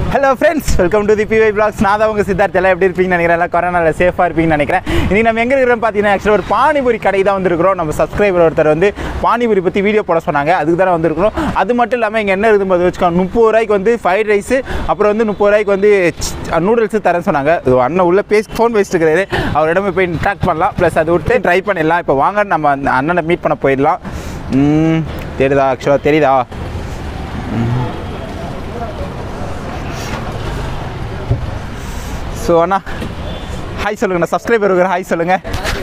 Hello friends welcome to the BV blogs நான் தான் உங்கள் சித்தார்த் எல்லாம் எப்படி இருப்பீங்கன்னு நினைக்கிறேன் எல்லாம் கொரோனாவில் சேஃபாக இருப்பீங்கன்னு நினைக்கிறேன் இன்னைக்கு நம்ம எங்கே இருக்கிறோம் பார்த்தீங்கன்னா ஆக்சுவலாக ஒரு பானிபூரி கடை தான் வந்திருக்கிறோம் நம்ம சப்ஸ்கிரைபர் ஒருத்தர் வந்து பானிபூரி பற்றி வீடியோ போட சொன்னாங்க அதுக்கு தானே வந்திருக்கிறோம் அது மட்டும் இல்லாமல் இங்கே என்ன இருக்குது வச்சுக்கோங்க முப்பது ரூபாய்க்கு வந்து ஃப்ரைட் ரைஸு அப்புறம் வந்து முப்பது ரூபாய்க்கு வந்து நூடுல்ஸு தரேன்னு சொன்னாங்க இது அண்ணன் உள்ள பேசி ஃபோன் பேசிட்டு இருக்கிறாரு அவரிடம் போய் இன்ட்ராக்ட் பண்ணலாம் ப்ளஸ் அதை விட்டு ட்ரை பண்ணிடலாம் இப்போ வாங்க நம்ம அந்த அண்ணனை மீட் பண்ண போயிடலாம் ம், தெரியுதா ஆக்சுவலாக தெரியுதா ஸோ அண்ணா ஹாய் சொல்லுங்கண்ணா சப்ஸ்கிரைபர் இருக்கிற ஹாய் சொல்லுங்கள்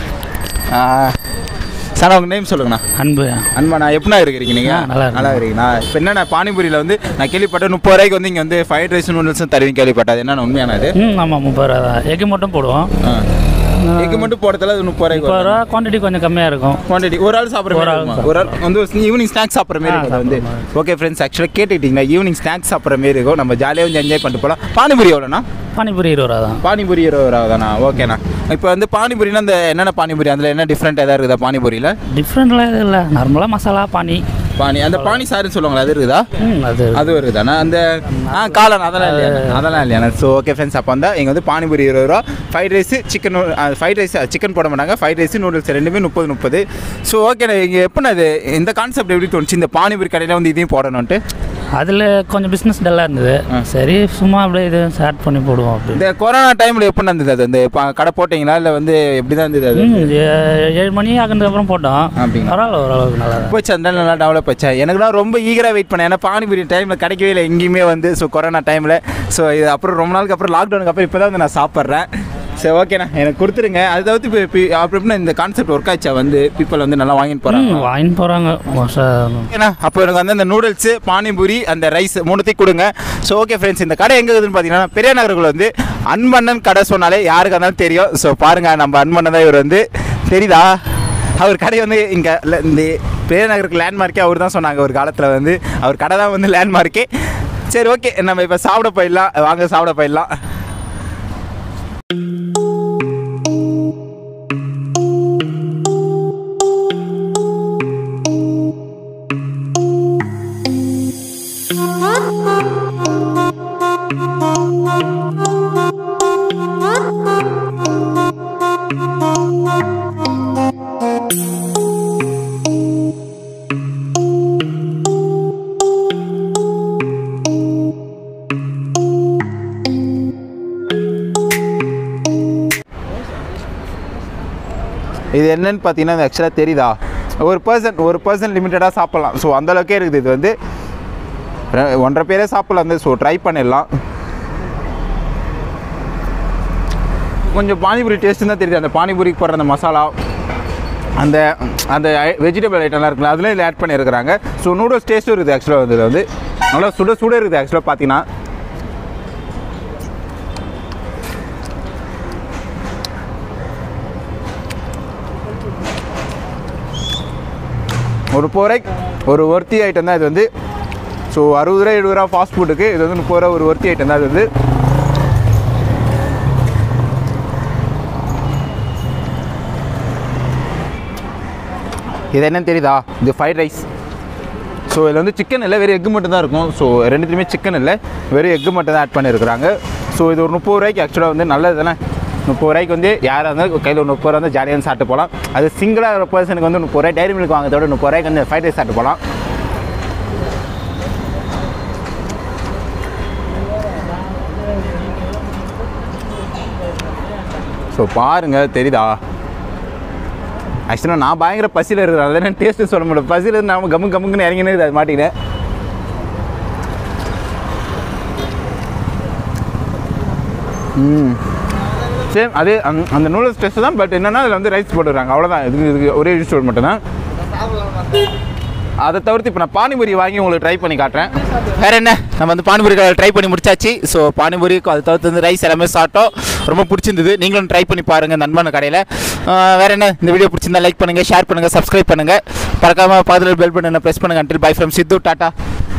சார் உங்கள் நேம் சொல்லுங்கண்ணா அன்பு அன்பாண்ணா எப்படிண்ணா இருக்கிறீங்க நீங்கள் ஆ, நல்லா இருக்கேன். நல்லா இருக்கீங்கண்ணா இப்போ என்னண்ணா பானிபூரியில் வந்து நான் கேள்விப்பட்டேன் முப்பது ரூபாய்க்கு வந்து இங்கே வந்து ஃப்ரைட் ரைஸ் நூடுல்ஸும் தருவீங்க கேள்விப்பட்டேன் அது என்னண்ணா உண்மையானது ம் ஆமாம் முப்பது ரூபா தான் எக்கு மட்டும் போடுவோம் எக்கு மட்டும் போடுறதுல அது முப்பது ரூபாய்க்கு முப்பது ரூபா குவான்டிட்டி கொஞ்சம் கம்மியாக இருக்கும் குவான்டிட்டி ஒரு ஆள் சாப்பிட்ற ஒரு மாதிரி ஆள் இருக்குமா? ஒரு ஆள் வந்து ஈவினிங் ஸ்நாக்ஸ் சாப்பிட்ற மாதிரி ஆ, இருக்கும் அது வந்து சாப்பிட்ற ஓகே ஃப்ரெண்ட்ஸ் ஆக்சுவலாக கேட்டுக்கிட்டீங்களா ஈவினிங் ஸ்நாக்ஸ் சாப்பிட்ற மாதிரி இருக்கும் நம்ம ஜாலியாக வந்து என்ஜாய் பண்ணிட்டு போகலாம் பானிபூரி எவ்வளோண்ணா பானிபூரி இருபது ரூபா தான் பானிபூரி இருபது ரூபா தானா ஓகேண்ணா இப்போ வந்து பானிபூரினா இந்த என்னென்ன பானிபூரி அதில் என்ன டிஃப்ரெண்ட் எதாவது இருக்குதா பானிபூரியில் டிஃப்ரெண்ட்லாம் இது இல்லை நார்மலாக மசாலா பானி பானி அந்த பானி சாருன்னு சொல்லுவாங்களா அது இருக்குதா ம் அது அது இருக்குதாண்ணா அந்த ஆ காளான் அதெல்லாம் இல்லையா அதெல்லாம் இல்லையாண்ணா ஸோ ஓகே ஃப்ரெண்ட்ஸ் அப்போ வந்தால் இங்கே வந்து பானிபூரி இருபது ரூபா fried rice chicken fried rice chicken போட மாட்டாங்க ஃப்ரைட் ரைஸ் நூடுல்ஸ் ரெண்டுமே முப்பது முப்பது ஸோ ஓகேண்ணா இங்கே எப்படிண்ணா இது இந்த கான்செப்ட் எப்படி தோணுச்சு இந்த பானிபூரி கடையில் வந்து இதையும் போடணுன்ட்டு அதில் கொஞ்சம் பிஸ்னஸ் டல்லாக இருந்தது சரி சும்மா அப்படியே இது ஸ்டார்ட் பண்ணி போடுவோம் அப்படி இந்த கொரோனா டைமில் எப்படி இருந்தது அது அந்த ப- கடை போட்டிங்களா இல்லை வந்து எப்படி தான் இருந்தது அது ம் ஏ- ஏழு மணி ஆகுனதுக்கப்புறம் போட்டோம் அப்படிங்களா? பரவாயில்ல ஓரளவுக்கு நல்லா தான் போச்சு அந்த நல்லா டெவலப் ஆச்சா எனக்குலாம் ரொம்ப ஈகராக வெயிட் பண்ணேன் ஏன்னா பானிபூரி டைமில் கிடைக்கவே இல்லை எங்கேயுமே வந்து ஸோ கொரோனா டைமில் ஸோ இது அப்புறம் ரொம்ப நாளுக்கு அப்புறம் லாக்டவுனுக்கு அப்புறம் இப்போ தான் வந்து நான் சாப்பிட்றேன் சரி ஓகேண்ணா எனக்கு கொடுத்துருங்க அது தவிர்த்து இப்போ இப்போ அப்புறம் எப்படின்னா இந்த கான்செப்ட் ஒர்க் ஆச்சா வந்து பீப்பிள் வந்து நல்லா வாங்கிட்டு போகிறாங்க ம் வாங்கிட்டு போகிறாங்க ஓகேண்ணா அப்போ எனக்கு வந்து அந்த நூடுல்ஸு பானிபூரி அந்த ரைஸ் மூணுத்தையும் கொடுங்க ஸோ ஓகே ஃப்ரெண்ட்ஸ் இந்த கடை எங்கே இருக்குதுன்னு பார்த்தீங்கன்னா பெரிய நகருக்குள்ள வந்து அன்பண்ணன் கடை சொன்னாலே யாருக்கு இருந்தாலும் தெரியும் ஸோ பாருங்கள் நம்ம அன்பண்ணன் தான் இவர் வந்து தெரியுதா அவர் கடை வந்து இங்கே இந்த பெரிய நகருக்கு லேண்ட்மார்க்கே அவர் தான் சொன்னாங்க ஒரு காலத்தில் வந்து அவர் கடை தான் வந்து லேண்ட்மார்க்கே சரி ஓகே நம்ம இப்போ சாப்பிட போயிடலாம் வாங்க சாப்பிட போயிடலாம் இது என்னன்னு பார்த்தீங்கன்னா ஆக்சுவலாக தெரியுதா ஒரு பர்சன் ஒரு பர்சன் லிமிட்டடாக சாப்பிட்லாம் ஸோ அந்தளவுக்கே இருக்குது இது வந்து ரெ- ஒன்றரை பேரே சாப்பிடலாம் வந்து ஸோ ட்ரை பண்ணிடலாம் கொஞ்சம் பானிபூரி டேஸ்ட்டு தான் தெரியுது அந்த பானிபூரிக்கு போடுற அந்த மசாலா அந்த அந்த வெஜிடபிள் ஐட்டம்லாம் இருக்குல்ல அதில் இதில் ஆட் பண்ணியிருக்கிறாங்க ஸோ நூடுல்ஸ் டேஸ்ட்டும் இருக்குது ஆக்சுவலாக வந்து இதுல வந்து நல்லா சுட சுட இருக்குது ஆக்சுவலாக பார்த்தீங்கன்னா ஒரு முப்பது ரூபாய்க்கு ஒரு ஒர்த்தி ஐட்டம் தான் இது வந்து ஸோ அறுபது ரூபா எழுபது ரூபா ஃபாஸ்ட் ஃபுட்டுக்கு இது வந்து முப்பது ரூபா ஒரு ஒர்த்தி ஐட்டம் தான் இது வந்து இது என்னன்னு தெரியுதா இது ஃப்ரைட் ரைஸ் ஸோ இதில் வந்து சிக்கன் இல்லை வெறும் எக்கு மட்டும் தான் இருக்கும் ஸோ ரெண்டுத்துலையுமே சிக்கன் இல்லை வெறும் எக்கு மட்டும் தான் ஆட் பண்ணியிருக்கிறாங்க ஸோ இது ஒரு முப்பது ரூபாய்க்கு ஆக்சுவலாக வந்து நல்லது தானே முப்பது ரூபாய்க்கு வந்து யாராக இருந்தாலும் கையில் ஒரு முப்பது ரூபா வந்து ஜாலியாக வந்து சாப்பிட்டு போகலாம் அது சிங்கிளாக ஒரு பர்சனுக்கு வந்து முப்பது ரூபாய் டைரி மில்க் வாங்குறதோட முப்பது ரூபாய்க்கு வந்து ஃப்ரைட் ரைஸ் சாப்பிட்டு போகலாம் ஸோ பாருங்கள் தெரியுதா ஆக்சுவலாக நான் பயங்கர பசியில் இருக்கிறேன் அதெல்லாம் டேஸ்ட்டு சொல்ல முடியல பசியில் இருந்து நாம கம்மு கம்முன்னு இறங்கினே அது மாட்டிக்கினேன் ம் சேம் அதே அந்த- அந்த நூடுல்ஸ் டேஸ்ட் தான் பட் என்னன்னா அதில் வந்து ரைஸ் போட்டுறாங்க அவ்வளோதான் இதுக்கு இதுக்கு ஒரே யூஸ் மட்டும்தான் அதை தவிர்த்து இப்போ நான் பானிபூரி வாங்கி உங்களுக்கு ட்ரை பண்ணி காட்டுறேன் வேற என்ன நம்ம வந்து பானிபூரி ட்ரை பண்ணி முடிச்சாச்சு ஸோ பானிபூரி அதை தவிர்த்து வந்து ரைஸ் எல்லாமே சாப்பிட்டோம் ரொம்ப பிடிச்சிருந்தது நீங்களும் ட்ரை பண்ணி பாருங்கள் நண்பன் கடையில் வேற என்ன இந்த வீடியோ பிடிச்சிருந்தா லைக் பண்ணுங்கள் ஷேர் பண்ணுங்கள் சப்ஸ்கிரைப் பண்ணுங்கள் பறக்காமல் பக்கத்தில் பெல் பட்டனை ப்ரெஸ் பண்ணுங்கள் until bye from Sidhu tata